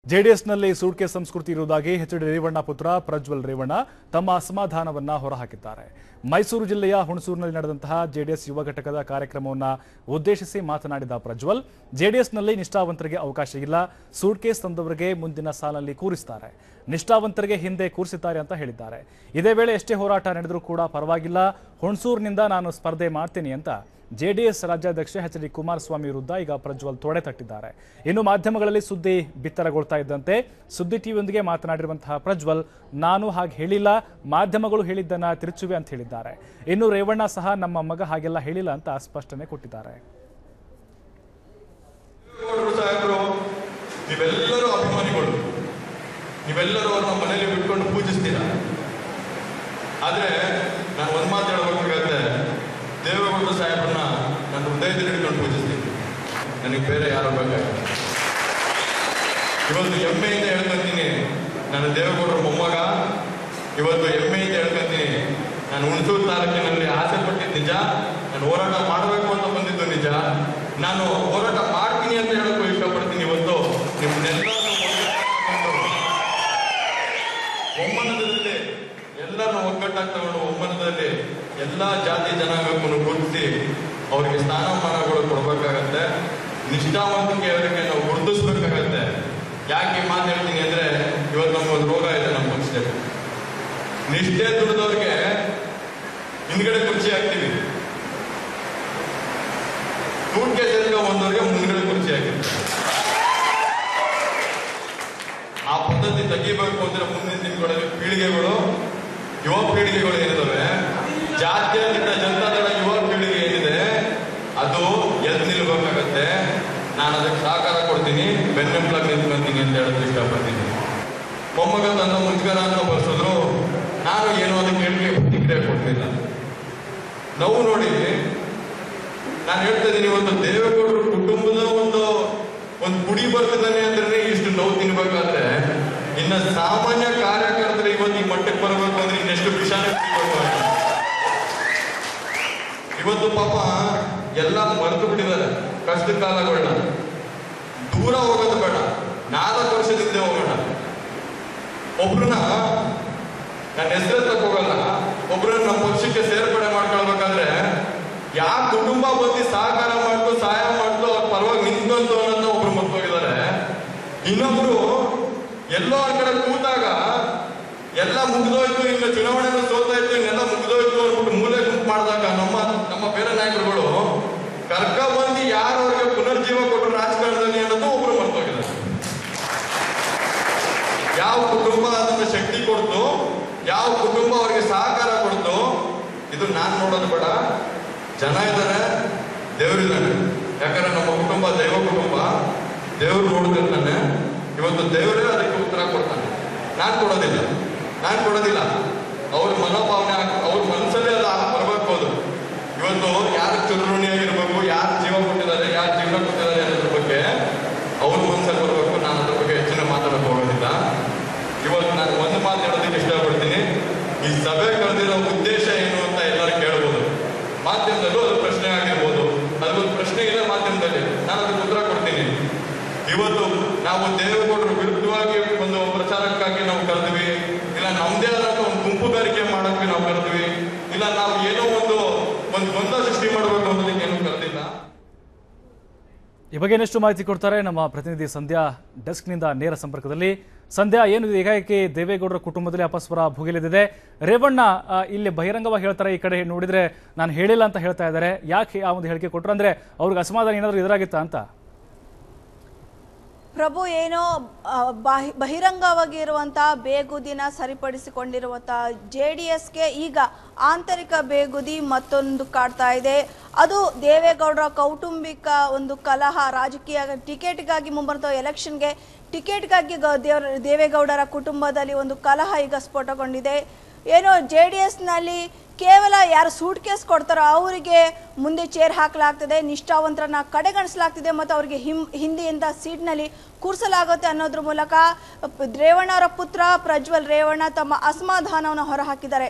ಜೆಡಿಎಸ್ನಲ್ಲಿ ಸೂಟ್ಕೆ ಸಂಸ್ಕೃತಿ ಇರುವುದಾಗಿ H D Revanna ಪುತ್ರ ಪ್ರಜ್ವಲ್ ರೇವಣ್ಣ ತಮ್ಮ ಅಸಮಾಧಾನವನ್ನ ಹೊರಹಾಕಿದ್ದಾರೆ ಮೈಸೂರು ಜಿಲ್ಲೆಯ ಹುಣಸೂರಿನಲ್ಲಿ ನಡೆದಂತಹ ಜೆಡಿಎಸ್ ಯುವ ಘಟಕದ ಕಾರ್ಯಕ್ರಮವನ್ನು ಉದ್ದೇಶಿಸಿ ಮಾತನಾಡಿದ ಪ್ರಜ್ವಲ್ ಜೆಡಿಎಸ್ನಲ್ಲಿ ನಿಷ್ಠಾವಂತರಿಗೆ ಅವಕಾಶ ಇಲ್ಲ ಸೂಟ್ಕೇಸ್ ತಂದವರಿಗೆ ಮುಂದಿನ ಸಾಲಲ್ಲಿ ಕೂರಿಸ್ತಾರೆ ನಿಷ್ಠಾವಂತರಿಗೆ ಹಿಂದೆ ಕೂರಿಸಿದ್ದಾರೆ ಅಂತ ಹೇಳಿದ್ದಾರೆ ಇದೇ ವೇಳೆ ಎಷ್ಟೇ ಹೋರಾಟ ನಡೆದರೂ ಕೂಡ ಪರವಾಗಿಲ್ಲ ಹುಣಸೂರಿನಿಂದ ನಾನು ಸ್ಪರ್ಧೆ ಮಾಡ್ತೀನಿ ಅಂತ ಜೆಡಿಎಸ್ ರಾಜ್ಯಾಧ್ಯಕ್ಷ ಎಚ್ ಡಿ ಕುಮಾರಸ್ವಾಮಿ ವಿರುದ್ಧ ಈಗ ಪ್ರಜ್ವಲ್ ತೊಡೆ ತಟ್ಟಿದ್ದಾರೆ ಇನ್ನು ಮಾಧ್ಯಮಗಳಲ್ಲಿ ಸುದ್ದಿ ಬಿತ್ತರಗೊಳ್ತಾ ಇದ್ದಂತೆ ಸುದ್ದಿ ಟಿವಿಯೊಂದಿಗೆ ಮಾತನಾಡಿರುವಂತಹ ಪ್ರಜ್ವಲ್ ನಾನು ಹಾಗೆ ಹೇಳಿಲ್ಲ ಮಾಧ್ಯಮಗಳು ಹೇಳಿದ್ದನ್ನ ತಿರುಚುವೆ ಅಂತ ಹೇಳಿದ್ದಾರೆ ಇನ್ನು ರೇವಣ್ಣ ಸಹ ನಮ್ಮ ಮಗ ಹಾಗೆಲ್ಲ ಹೇಳಿಲ್ಲ ಅಂತ ಸ್ಪಷ್ಟನೆ ಕೊಟ್ಟಿದ್ದಾರೆ ಗೌಡ್ರು ಸಾಹೇಬರು ನೀವೆಲ್ಲರೂ ಅಭಿಮಾನಿಗಳು ನೀವೆಲ್ಲರೂ ಅವ್ರನ್ನ ಮನೇಲಿ ಬಿಟ್ಕೊಂಡು ಪೂಜಿಸ್ತೀರಾ ಆದ್ರೆ ನಾನು ಒಂದ್ ಮಾತು ಹೇಳ್ಬೇಕಾಗತ್ತೆ ದೇವೇಗೌಡರು ಸಾಹೇಬ್ರನ್ನ ನನ್ನ ಹೃದಯದಲ್ಲಿ ಹಿಡ್ಕೊಂಡು ಪೂಜಿಸ್ತೀನಿ ನನಗೆ ಬೇರೆ ಯಾರು ಬೇಕಾಗಿಲ್ಲ ಇವತ್ತು ಹೆಮ್ಮೆಯಿಂದ ಹೇಳ್ಕೊಂತೀನಿ ನಾನು ದೇವೇಗೌಡರ ಮೊಮ್ಮಗ ಇವತ್ತು ಹೆಮ್ಮೆಯಿಂದ ಹೇಳ್ಕೊಂತೀನಿ ನಾನು ಹುಣಸೂರು ತಾಲೂಕಿನಲ್ಲಿ ಆಸೆ ಪಟ್ಟಿದ್ದು ನಿಜ ನಾನು ಹೋರಾಟ ಮಾಡಬೇಕು ಅಂತ ಬಂದಿದ್ದು ನಿಜ ನಾನು ಹೋರಾಟ ಮಾಡ್ತೀನಿ ಅಂತ ಹೇಳಕ್ಕೂ ಇಷ್ಟಪಡ್ತೀನಿ ಇವತ್ತು ನಿಮ್ಮನ್ನೆಲ್ಲ ಒಮ್ಮನದಲ್ಲಿ ಎಲ್ಲರನ್ನು ಒಗ್ಗಟ್ಟಾಗಿ ತಗೊಂಡು ಒಮ್ಮನದಲ್ಲಿ ಎಲ್ಲ ಜಾತಿ ಜನಾಂಗಕ್ಕೂ ಗುರುತಿಸಿ ಅವರಿಗೆ ಸ್ಥಾನಮಾನಗಳು ಕೊಡಬೇಕಾಗತ್ತೆ ನಿಷ್ಠಾವಂತಿಕೆ ಅವರಿಗೆ ನಾವು ಗುರುತಿಸ್ಬೇಕಾಗತ್ತೆ ಯಾಕೆ ಈ ಮಾತು ಹೇಳ್ತೀನಿ ಅಂದ್ರೆ ಇವತ್ತು ನಮ್ಗೊಂದು ರೋಗ ಇದೆ ನಮ್ಮ ಪಕ್ಷದಲ್ಲಿ ನಿಷ್ಠೆ ದುಡಿದವ್ರಿಗೆ ಹಿಂದ್ಗಡೆ ಕುರ್ಚಿ ಹಾಕ್ತೀವಿ ಸೂಟ್ಗೆ ಸೇರ್ಕ ಬಂದವ್ರಿಗೆ ಮುಂದ್ಗಡೆ ಕುರ್ಚಿ ಹಾಕ್ತೀವಿ ಆ ಪದ್ಧತಿ ತೆಗಿಬೇಕು ಅಂದ್ರೆ ಮುಂದಿನ ದಿನಗಳಲ್ಲಿ ಪೀಳಿಗೆಗಳು ಯುವ ಪೀಳಿಗೆಗಳು ಏನಿದಾವೆ ಜಾತ್ಯತೀತ ಜನತಾದಳ ಯುವ ಪೀಳಿಗೆ ಏನಿದೆ ಅದು ಎದ್ದು ನಿಲ್ಬೇಕಾಗತ್ತೆ ನಾನು ಅದಕ್ಕೆ ಸಹಕಾರ ಕೊಡ್ತೀನಿ ಬೆನ್ನೆಂಪ್ಲಾಗಿ ನಿಂತ್ಕೊಂತೀನಿ ಅಂತ ಹೇಳೋದು ಇಷ್ಟಪಡ್ತೀನಿ ಮೊಮ್ಮಗ ತನ್ನ ಮುಜ್ಗರ ಅಂತ ಬರ್ಸಿದ್ರು ನಾನು ಏನು ಅದಕ್ಕೆ ಹೇಳಿ ಪ್ರತಿಕ್ರಿಯೆ ಕೊಡ್ತಿಲ್ಲ ನೋವು ನೋಡಿ ನಾನು ಹೇಳ್ತಾ ಇದ್ದೀನಿ ಇವತ್ತು ದೇವೇಗೌಡರು ಕುಟುಂಬದ ಒಂದು ಒಂದು ಕುಡಿ ಬರ್ತಿದ್ದಾನೆ ಅಂದ್ರೆ ಇಷ್ಟು ನೋವು ತಿನ್ಬೇಕಾದ್ರೆ ಇನ್ನ ಸಾಮಾನ್ಯ ಕಾರ್ಯಕರ್ತರು ಇವತ್ತು ಈ ಮಟ್ಟಕ್ಕೆ ಬರಬೇಕು ಅಂದ್ರೆ ಇನ್ನೆಷ್ಟು ವಿಷಾನ ಇವತ್ತು ಪಾಪ ಎಲ್ಲ ಮರೆತು ಬಿಟ್ಟಿದ್ದಾರೆ ಕಷ್ಟ ಕಾಲಗಳನ್ನ ದೂರ ಹೋಗೋದು ಬೇಡ ನಾಲ್ಕು ವರ್ಷದಿಂದ ಹೋಗೋಣ ಒಬ್ರನ್ನ ನನ್ನ ಹೆಸರು ಹೋಗಲ್ಲ ಒಬ್ರನ್ನ ನಮ್ಮ ಪಕ್ಷಕ್ಕೆ ಸೇರ್ಪಡೆ ಮಾಡ್ಕೊಳ್ಬೇಕಾದ್ರೆ ಯಾವ ಕುಟುಂಬ ಬಂದು ಸಹಕಾರ ಮಾಡ್ತು ಸಹಾಯ ಮಾಡ್ತು ಅವ್ರ ಪರವಾಗಿ ನಿಂತ್ಕೊಂತು ಅನ್ನೋದನ್ನ ಒಬ್ರು ಮರ್ತೋಗಿದ್ದಾರೆ ಇನ್ನೊಬ್ರು ಎಲ್ಲೋ ಒಂದ್ ಕಡೆ ಕೂತಾಗ ಎಲ್ಲ ಮುಗ್ದೋಯ್ತು ಇನ್ನು ಚುನಾವಣೆ ಸೋತಾಯ್ತು ಇನ್ನೆಲ್ಲ ಮುಗ್ದೋಯ್ತು ಅಂದ್ಬಿಟ್ಟು ಮೂಲೆ ಗುಂಪು ಮಾಡಿದಾಗ ನಮ್ಮ ನಮ್ಮ ಬೇರೆ ನಾಯಕರುಗಳು ಕರ್ಕ ಬಂದು ಯಾರು ಅವ್ರಿಗೆ ಪುನರ್ಜೀವ ಕೊಟ್ಟರು ರಾಜಕಾರಣದಲ್ಲಿ ಅನ್ನೋದು ಒಬ್ರು ಮರ್ತೋಗಿದ್ದಾರೆ ಯಾವ ಕುಟುಂಬ ಅದನ್ನ ಶಕ್ತಿ ಕೊಡ್ತು ಯಾವ ಕುಟುಂಬ ಅವರಿಗೆ ಸಹಕಾರ ಕೊಡ್ತು ಇದು ನಾನ್ ನೋಡೋದು ಬೇಡ ಜನ ಇದ್ದಾರೆ ದೇವರಿದ್ದಾನೆ ಯಾಕಂದ್ರೆ ನಮ್ಮ ಕುಟುಂಬ ದೈವ ಕುಟುಂಬ ದೇವ್ರು ನೋಡ್ತಿರ್ತಾನೆ ಇವತ್ತು ದೇವರೇ ಅದಕ್ಕೆ ಉತ್ತರ ಕೊಡ್ತಾನೆ ನಾನ್ ಕೊಡೋದಿಲ್ಲ ನಾನ್ ಕೊಡೋದಿಲ್ಲ ಅವ್ರ ಮನೋಭಾವನೆ ಆಗ್- ಅವ್ರ ಮನಸ್ಸಲ್ಲೇ ಅದು ಆಗ್ ಬರ್ಬೇಕು ಅದು ಇವತ್ತು ಯಾರು ಚಿರುಣಿಯಾಗಿರ್ಬೇಕು ಯಾರು ಜೀವ ಕೊಟ್ಟಿದ್ದಾರೆ ಯಾರು ಜೀವನ ಕೊಟ್ಟಿದ್ದಾರೆ ಅನ್ನೋದ್ರ ಬಗ್ಗೆ ಅವ್ರ ಮನಸ್ಸಲ್ಲಿ ಬರ್ಬೇಕು ನಾನು ಅದ್ರ ಬಗ್ಗೆ ಹೆಚ್ಚಿನ ಮಾತಾಡಕ್ ಹೋಗೋದಿಲ್ಲ ಇವತ್ತು ನಾನು ಒಂದು ಮಾತು ಹೇಳೋದಕ್ಕೆ ಇಷ್ಟಪಡ್ತೀನಿ ಈ ಸಭೆ ಕರೆದಿರೋ ಉದ್ದೇಶ ಏನು ಅಂತ ಎಲ್ಲರೂ ಕೇಳ್ಬೋದು ಮಾಧ್ಯಮದಲ್ಲೂ ಅದು ಪ್ರಶ್ನೆ ಆಗಿರ್ಬೋದು ಅದಕ್ಕೊಂದು ಪ್ರಶ್ನೆ ಇದೆ ಮಾಧ್ಯಮದಲ್ಲಿ ನಾನು ಅದಕ್ಕೆ ಉತ್ತರ ಕೊಡ್ತೀನಿ ಇವತ್ತು ನಾವು ದೇವೇಗೌಡರು ವಿರುದ್ಧವಾಗಿ ಒಂದು ಪ್ರಚಾರಕ್ಕಾಗಿ ನಾವು ಕರೆದ್ವಿ ಇಲ್ಲ ನಮ್ದೇ ಆದಂತ ಒಂದು ಗುಂಪುಗಾರಿಕೆ ಮಾಡೋಕ್ಕೆ ನಾವು ಕರೆದ್ವಿ ಇಲ್ಲ ನಾವು ಏನೋ ಒಂದು ಒಂದು ಗೊಂದಲ ಸೃಷ್ಟಿ ಮಾಡಬೇಕು ಅನ್ನೋದಕ್ಕೆ ಏನು ಕರೆದಿಲ್ಲ ಈ ಬಗ್ಗೆ ಇನ್ನಷ್ಟು ಮಾಹಿತಿ ಕೊಡ್ತಾರೆ ನಮ್ಮ ಪ್ರತಿನಿಧಿ ಸಂಧ್ಯಾ ಡೆಸ್ಕ್ನಿಂದ ನೇರ ಸಂಪರ್ಕದಲ್ಲಿ ಸಂಧ್ಯಾ ಏನು ಇದು ಏಕಾಏಕಿ ದೇವೇಗೌಡರ ಕುಟುಂಬದಲ್ಲಿ ಅಪಸ್ವರ ಭುಗಿಲೆದಿದೆ ರೇವಣ್ಣ ಆ, ಇಲ್ಲಿ ಬಹಿರಂಗವಾಗಿ ಹೇಳ್ತಾರೆ ಈ ಕಡೆ ನೋಡಿದ್ರೆ ನಾನು ಹೇಳಿಲ್ಲ ಅಂತ ಹೇಳ್ತಾ ಇದ್ದಾರೆ ಯಾಕೆ ಆ ಒಂದು ಹೇಳಿಕೆ ಕೊಟ್ಟರು ಅಂದ್ರೆ ಅವ್ರಿಗೆ ಅಸಮಾಧಾನ ಏನಾದರೂ ಎದುರಾಗಿತ್ತಾ ಅಂತ ಪ್ರಭು ಏನೋ ಆ, ಬಾಹಿ- ಬಹಿರಂಗವಾಗಿ ಇರುವಂತಹ ಬೇಗುದಿನ ಸರಿಪಡಿಸಿಕೊಂಡಿರುವಂತಹ ಜೆ ಡಿ ಎಸ್ಗೆ ಈಗ ಆಂತರಿಕ ಬೇಗುದಿ ಮತ್ತೊಂದು ಕಾಡ್ತಾ ಇದೆ ಅದು ದೇವೇಗೌಡರ ಕೌಟುಂಬಿಕ ಒಂದು ಕಲಹ ರಾಜಕೀಯ ಟಿಕೆಟ್ಗಾಗಿ ಮುಂಬರುವ ಎಲೆಕ್ಷನ್ಗೆ ಟಿಕೆಟ್ಗಾಗಿ ಗ- ದೇವರ ದೇವೇಗೌಡರ ಕುಟುಂಬದಲ್ಲಿ ಒಂದು ಕಲಹ ಈಗ ಸ್ಫೋಟಗೊಂಡಿದೆ ಏನೋ ಜೆ ಡಿ ಎಸ್ನಲ್ಲಿ ಕೇವಲ ಯಾರು ಸೂಟ್ ಕೇಸ್ ಕೊಡ್ತಾರೋ ಅವರಿಗೆ ಮುಂದೆ ಚೇರ್ ಹಾಕಲಾಗ್ತದೆ ನಿಷ್ಠಾವಂತರನ್ನ ಕಡೆಗಣಿಸಲಾಗ್ತಿದೆ ಮತ್ತು ಅವರಿಗೆ ಹಿಂ ಹಿಂದಿಯಿಂದ ಸೀಟ್ನಲ್ಲಿ ಕೂರಿಸಲಾಗುತ್ತೆ ಅನ್ನೋದ್ರ ಮೂಲಕ ಪ್- ರೇವಣ್ಣವರ ಪುತ್ರ ಪ್ರಜ್ವಲ್ ರೇವಣ್ಣ ತಮ್ಮ ಅಸಮಾಧಾನವನ್ನು ಹೊರಹಾಕಿದ್ದಾರೆ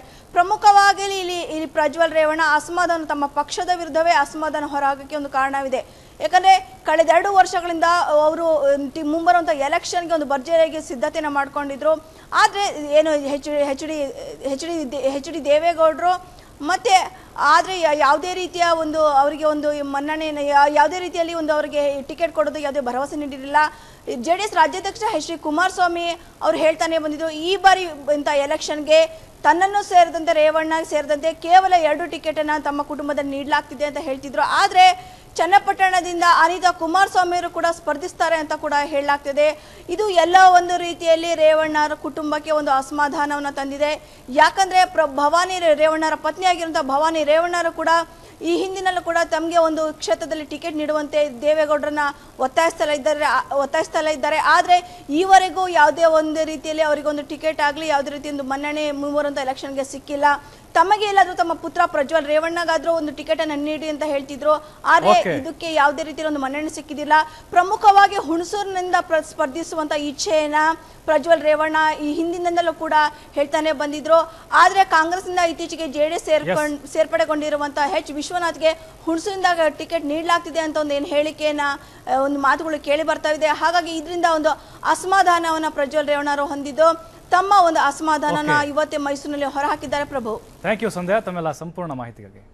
ಪ್ರಮುಖವಾಗಿ ಇಲ್ಲಿ ಇಲ್ಲಿ ಪ್ರಜ್ವಲ್ ರೇವಣ್ಣ ಅಸಮಾಧಾನ ತಮ್ಮ ಪಕ್ಷದ ವಿರುದ್ಧವೇ ಅಸಮಾಧಾನ ಹೊರಹಾಕಕ್ಕೆ ಒಂದು ಕಾರಣವಿದೆ ಯಾಕಂದ್ರೆ ಕಳೆದ ಎರಡು ವರ್ಷಗಳಿಂದ ಅವರು ಮುಂಬರುವಂಥ ಎಲೆಕ್ಷನ್ಗೆ ಒಂದು ಭರ್ಜರಿಯಾಗಿ ಸಿದ್ಧತೆಯನ್ನು ಮಾಡ್ಕೊಂಡಿದ್ರು ಆದರೆ ಏನು H H D H D H D ದೇವೇಗೌಡರು ಮತ್ತೆ ಆದರೆ ಯಾವುದೇ ರೀತಿಯ ಒಂದು ಅವರಿಗೆ ಒಂದು ಮನ್ನಣೆಯನ್ನು ಯಾ- ಯಾವುದೇ ರೀತಿಯಲ್ಲಿ ಒಂದು ಅವರಿಗೆ ಟಿಕೆಟ್ ಕೊಡೋದು ಯಾವುದೇ ಭರವಸೆ ನೀಡಿರಲಿಲ್ಲ ಜೆ ಡಿ ಎಸ್ ರಾಜ್ಯಾಧ್ಯಕ್ಷ ಎಚ್ ಡಿ ಕುಮಾರಸ್ವಾಮಿ ಅವರು ಹೇಳ್ತಾನೆ ಬಂದಿದ್ರು ಈ ಬಾರಿ ಇಂಥ ಎಲೆಕ್ಷನ್ಗೆ ತನ್ನನ್ನು ಸೇರಿದಂತೆ ರೇವಣ್ಣ ಸೇರಿದಂತೆ ಕೇವಲ ಎರಡು ಟಿಕೆಟನ್ನು ತಮ್ಮ ಕುಟುಂಬದಲ್ಲಿ ನೀಡಲಾಗ್ತಿದೆ ಅಂತ ಹೇಳ್ತಿದ್ರು ಆದರೆ ಚನ್ನಪಟ್ಟಣದಿಂದ ಅನಿತಾ ಕುಮಾರಸ್ವಾಮಿ ಅವರು ಕೂಡ ಸ್ಪರ್ಧಿಸ್ತಾರೆ ಅಂತ ಕೂಡ ಹೇಳಲಾಗ್ತಿದೆ ಇದು ಎಲ್ಲ ಒಂದು ರೀತಿಯಲ್ಲಿ ರೇವಣ್ಣರ ಕುಟುಂಬಕ್ಕೆ ಒಂದು ಅಸಮಾಧಾನವನ್ನು ತಂದಿದೆ ಯಾಕಂದ್ರೆ ಪ್ರ ಭವಾನಿ ರೇ- ರೇವಣ್ಣರ ಪತ್ನಿಯಾಗಿರುವಂಥ ಭವಾನಿ ರೇವಣ್ಣರು ಕೂಡ ಈ ಹಿಂದಿನಲ್ಲೂ ಕೂಡ ತಮಗೆ ಒಂದು ಕ್ಷೇತ್ರದಲ್ಲಿ ಟಿಕೆಟ್ ನೀಡುವಂತೆ ದೇವೇಗೌಡರನ್ನ ಒತ್ತಾಯಿಸ್ತಾ ಇದ್ದಾರೆ ಆ- ಒತ್ತಾಯಿಸ್ತಾ ಇದ್ದಾರೆ ಆದರೆ ಈವರೆಗೂ ಯಾವುದೇ ಒಂದು ರೀತಿಯಲ್ಲಿ ಅವರಿಗೊಂದು ಟಿಕೆಟ್ ಆಗಲಿ ಯಾವುದೇ ರೀತಿ ಒಂದು ಮನ್ನಣೆ ಮುಂಬರುವಂಥ ಎಲೆಕ್ಷನ್ಗೆ ಸಿಕ್ಕಿಲ್ಲ ತಮಗೆ ಎಲ್ಲಾದರೂ ತಮ್ಮ ಪುತ್ರ ಪ್ರಜ್ವಲ್ ರೇವಣ್ಣಗಾದ್ರೂ ಒಂದು ಟಿಕೆಟ್ ಅನ್ನು ನೀಡಿ ಅಂತ ಹೇಳ್ತಿದ್ರು ಆದರೆ Okay. ಇದಕ್ಕೆ ಯಾವುದೇ ರೀತಿಯ ಒಂದು ಮನ್ನಣೆ ಸಿಕ್ಕಿದಿಲ್ಲ ಪ್ರಮುಖವಾಗಿ ಹುಣಸೂರಿನಿಂದ ಪ್ರ- ಸ್ಪರ್ಧಿಸುವಂತ ಇಚ್ಛೆಯನ್ನ ಪ್ರಜ್ವಲ್ ರೇವಣ್ಣ ಈ ಹಿಂದಿನಿಂದಲೂ ಕೂಡ ಹೇಳ್ತಾನೆ ಬಂದಿದ್ರು ಆದ್ರೆ ಕಾಂಗ್ರೆಸ್ನಿಂದ ಇತ್ತೀಚೆಗೆ ಜೆಡಿಎಸ್ ಸೇರ್ಕೊಂಡ್ ಸೇರ್ಪಡೆಗೊಂಡಿರುವಂತ ಎಚ್ ವಿಶ್ವನಾಥ್ಗೆ ಹುಣಸೂರಿಂದ ಟಿಕೆಟ್ ನೀಡಲಾಗ್ತಿದೆ ಅಂತ ಒಂದು ಏನು ಹೇಳಿಕೆಯನ್ನ ಆ, ಒಂದು ಮಾತುಗಳು ಕೇಳಿ ಬರ್ತಾ ಇದೆ ಹಾಗಾಗಿ ಇದರಿಂದ ಒಂದು ಅಸಮಾಧಾನವನ್ನ ಪ್ರಜ್ವಲ್ ರೇವಣ್ಣರು ಹೊಂದಿದ್ದು ತಮ್ಮ ಒಂದು ಅಸಮಾಧಾನನ Okay. ಇವತ್ತೇ ಮೈಸೂರಿನಲ್ಲಿ ಹೊರಹಾಕಿದ್ದಾರೆ ಪ್ರಭು ಥ್ಯಾಂಕ್ ಯು ಸಂಧ್ಯಾ ತಮ್ಮೆಲ್ಲ ಸಂಪೂರ್ಣ ಮಾಹಿತಿಗಾಗಿ